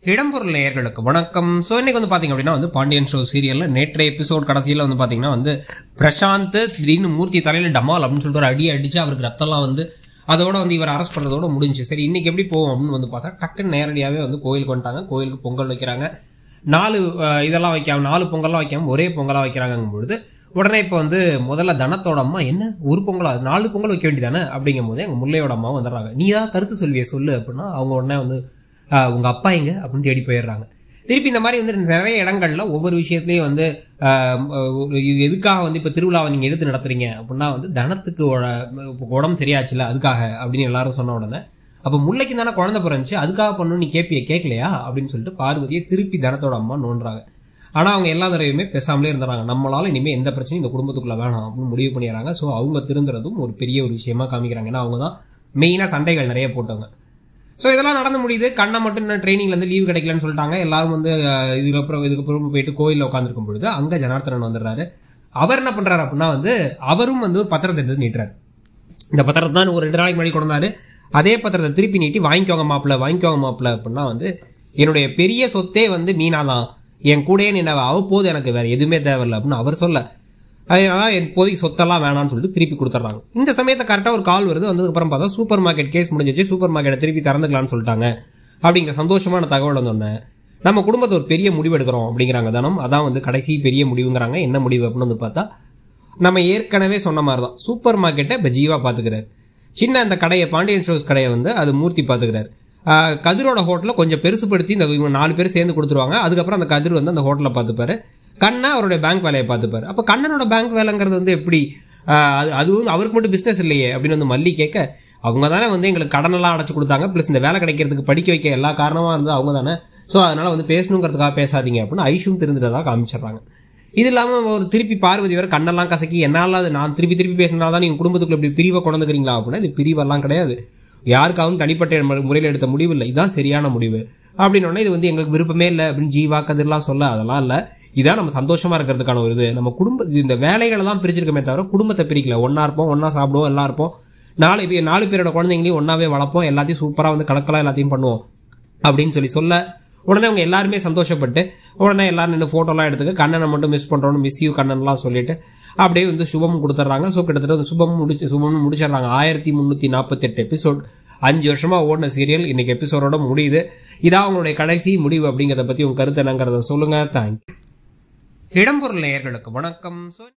இடம்பொருள் நேயர்களுக்கு வணக்கம் ஸோ இன்னைக்கு வந்து பாத்தீங்க அப்படின்னா வந்து பாண்டியன் ஷோ சீரியல்ல நேற்றைய எபிசோட் கடைசியில் வந்து பாத்தீங்கன்னா வந்து பிரசாந்த் திடீர்னு மூர்த்தி தலையில டமால் அப்படின்னு சொல்லிட்டு ஒரு அடி அடிச்சு அவருக்கு ரத்தம்லாம் வந்து அதோட வந்து இவர் அரெஸ்ட் பண்ணதோட முடிஞ்சு சரி இன்னைக்கு எப்படி போவோம் அப்படின்னு வந்து பார்த்தா டக்குன்னு நேரடியாகவே வந்து கோயிலுக்கு வந்துட்டாங்க கோயிலுக்கு பொங்கல் வைக்கிறாங்க நாலு அஹ், இதெல்லாம் வைக்காம நாலு பொங்கல்லாம் வைக்காம ஒரே பொங்கலாக வைக்கிறாங்கும் பொழுது உடனே இப்போ வந்து முதல்ல தனத்தோட அம்மா என்ன ஒரு பொங்கலா நாலு பொங்கல் வைக்க வேண்டியதானே அப்படிங்கும் போது எங்கள் முல்லையோட அம்மா வந்துடுறாங்க நீ தான் கருத்து சொல்வியே சொல்லு அப்படின்னா அவங்க உடனே வந்து ஆஹ் உங்க அப்பா எங்க அப்படின்னு தேடி போயிடுறாங்க திருப்பி இந்த மாதிரி வந்து நிறைய இடங்கள்ல ஒவ்வொரு விஷயத்துலயும் வந்து ஆஹ் ஒரு இது எதுக்காக வந்து இப்ப திருவிழாவை நீங்க எடுத்து நடத்துறீங்க அப்படின்னா வந்து தனத்துக்கு உட- உடம்பு சரியாச்சுல அதுக்காக அப்படின்னு எல்லாரும் சொன்ன உடனே அப்ப முல்லைக்கு தானே குழந்தை பிறந்துச்சு அதுக்காக பண்ணணும் நீ கேப்பிய கேட்கலையா அப்படின்னு சொல்லிட்டு பார்வதியை திருப்பி தனத்தோட அம்மா நோண்டுறாங்க ஆனா அவங்க எல்லா தடவையுமே பேசாமலே இருந்துறாங்க நம்மளால இனிமே எந்த பிரச்சனையும் இந்த குடும்பத்துக்குள்ள வேணாம் அப்படின்னு முடிவு பண்ணிடுறாங்க ஸோ அவங்க திருந்துறதும் ஒரு பெரிய ஒரு விஷயமா காமிக்கிறாங்க ஏன்னா அவங்க தான் மெயினா சண்டைகள் நிறைய போட்டவங்க ஸோ இதெல்லாம் நடந்து முடியுது கண்ணை மட்டும் இன்னும் ட்ரைனிங்ல இருந்து லீவ் கிடைக்கலன்னு சொல்லிட்டாங்க எல்லாரும் வந்து அஹ், இதுக்கப்புறம் இதுக்கப்புறம் போயிட்டு கோயிலில் உட்காந்துருக்கும் பொழுது அங்க ஜனார்த்தனன் வந்துடுறாரு அவர் என்ன பண்றாரு அப்படின்னா வந்து அவரும் வந்து ஒரு பத்திரத்தை எடுத்து நீட்டுறாரு இந்த பத்திரத்தை தான் ஒரு ரெண்டு நாளைக்கு முன்னாடி கொண்டாரு அதே பத்திரத்தை திருப்பி நீட்டி வாங்கிக்கோங்க மாப்பிள்ள வாங்கிக்கோங்க மாப்பிள்ள அப்படின்னா வந்து என்னுடைய பெரிய சொத்தே வந்து மீனா தான் என் கூடயே நின்ன அவ்வப்போது எனக்கு வேற எதுவுமே தேவையில்லை அப்படின்னு அவர் சொல்ல அதனால இப்போதைக்கு சொத்தெல்லாம் வேணாம்னு சொல்லிட்டு திருப்பி கொடுத்துட்றாங்க இந்த சமயத்தை கரெக்டாக ஒரு கால் வருது வந்ததுக்கப்புறம் பார்த்தா சூப்பர் மார்க்கெட் கேஸ் முடிஞ்சிச்சு சூப்பர் மார்க்கெட்டை திருப்பி திறந்துக்கலாம்னு சொல்லிட்டாங்க அப்படிங்கிற சந்தோஷமான தகவல் வந்தோடனே நம்ம குடும்பத்தை ஒரு பெரிய முடிவு எடுக்கிறோம் அப்படிங்கிறாங்க தானம் அதான் வந்து கடைசி பெரிய முடிவுங்கிறாங்க என்ன முடிவு அப்படின்னு வந்து பார்த்தா நம்ம ஏற்கனவே சொன்ன மாதிரி தான் சூப்பர் மார்க்கெட்டை இப்போ ஜீவா பார்த்துக்கிறாரு சின்ன அந்த கடையை பாண்டியன் ஷோஸ் கடையை வந்து அது மூர்த்தி பார்த்துக்கிறாரு ஆஹ் கதிரோட ஹோட்டலை கொஞ்சம் பெருசுப்படுத்தி இந்த இவங்க நாலு பேர் சேர்ந்து கொடுத்துருவாங்க அதுக்கப்புறம் அந்த கதிர் வந்து அந்த ஹோட்டலை பார்த்துப்பாரு கண்ணா அவருடைய பேங்க் வேலையை பார்த்துப்பாரு அப்போ கண்ணனோட பேங்க் வேலைங்கிறது வந்து எப்படி ஆஹ் அது அது வந்து அவருக்கு மட்டும் பிஸ்னஸ் இல்லையே அப்படின்னு வந்து மல்லி கேட்க அவங்க தானே வந்து எங்களுக்கு கடனெல்லாம் அடைச்சு கொடுத்தாங்க ப்ளஸ் இந்த வேலை கிடைக்கிறதுக்கு படிக்க வைக்க எல்லா காரணமாக இருந்தது அவங்க தானே ஸோ அதனால வந்து பேசணுங்கிறதுக்காக பேசாதீங்க அப்படின்னு ஐஷும் தெரிஞ்சுட்டதாக காமிச்சிடுறாங்க இது இல்லாமல் ஒரு திருப்பி பார்வதி வேற கண்ணெல்லாம் கசக்கி என்னால் அது நான் திருப்பி திருப்பி பேசினா தான் நீங்கள் குடும்பத்துக்குள்ள இப்படி பிரிவை கொண்டுக்கிறீங்களா அப்படின்னா இது பிரிவெல்லாம் கிடையாது யாருக்காகவும் தனிப்பட்ட மு- முறையில் எடுத்த முடிவு இல்லை இதுதான் சரியான முடிவு அப்படின்னு உடனே இது வந்து எங்களுக்கு விருப்பமே இல்லை அப்படின்னு ஜீவா கதிர்லாம் சொல்ல அதெல்லாம் இல்லை இதான் நம்ம சந்தோஷமா இருக்கிறதுக்கான ஒரு இது நம்ம குடும்ப இது இந்த வேலைகளை தான் பிரிச்சிருக்கமே தவிர குடும்பத்தை பிரிக்கல ஒண்ணா இருப்போம் ஒண்ணா சாப்பிடுவோம் எல்லாம் இருப்போம் நாலு பேர் நாலு பேரோட குழந்தைங்களையும் ஒன்னாவே வளர்ப்போம் எல்லாத்தையும் சூப்பராக வந்து கலக்கலாம் எல்லாத்தையும் பண்ணுவோம் அப்படின்னு சொல்லி சொல்ல உடனே அவங்க எல்லாருமே சந்தோஷப்பட்டு உடனே எல்லாரும் நின்று ஃபோட்டோலாம் எடுத்துக்க கண்ணனை மட்டும் மிஸ் பண்ணுறோன்னு மிஸ் யூ கண்ணன்லாம் சொல்லிட்டு அப்படியே வந்து சுபம் கொடுத்துட்றாங்க ஸோ கிட்டத்தட்ட வந்து சுபம் முடிச்சு சுபம் முடிச்சிடுறாங்க ஆயிரத்தி முந்நூற்றி நாற்பத்தெட்டு எபிசோட் அஞ்சு வருஷமா ஓடின சீரியல் இன்னைக்கு எபிசோடோட முடியுது இதான் அவங்களுடைய கடைசி முடிவு அப்படிங்கிறத பற்றி உங்க கருத்து என்னங்கிறத சொல்லுங்க தேங்க்யூ இடம்பொருள் நேயர்களுக்கு வணக்கம் So-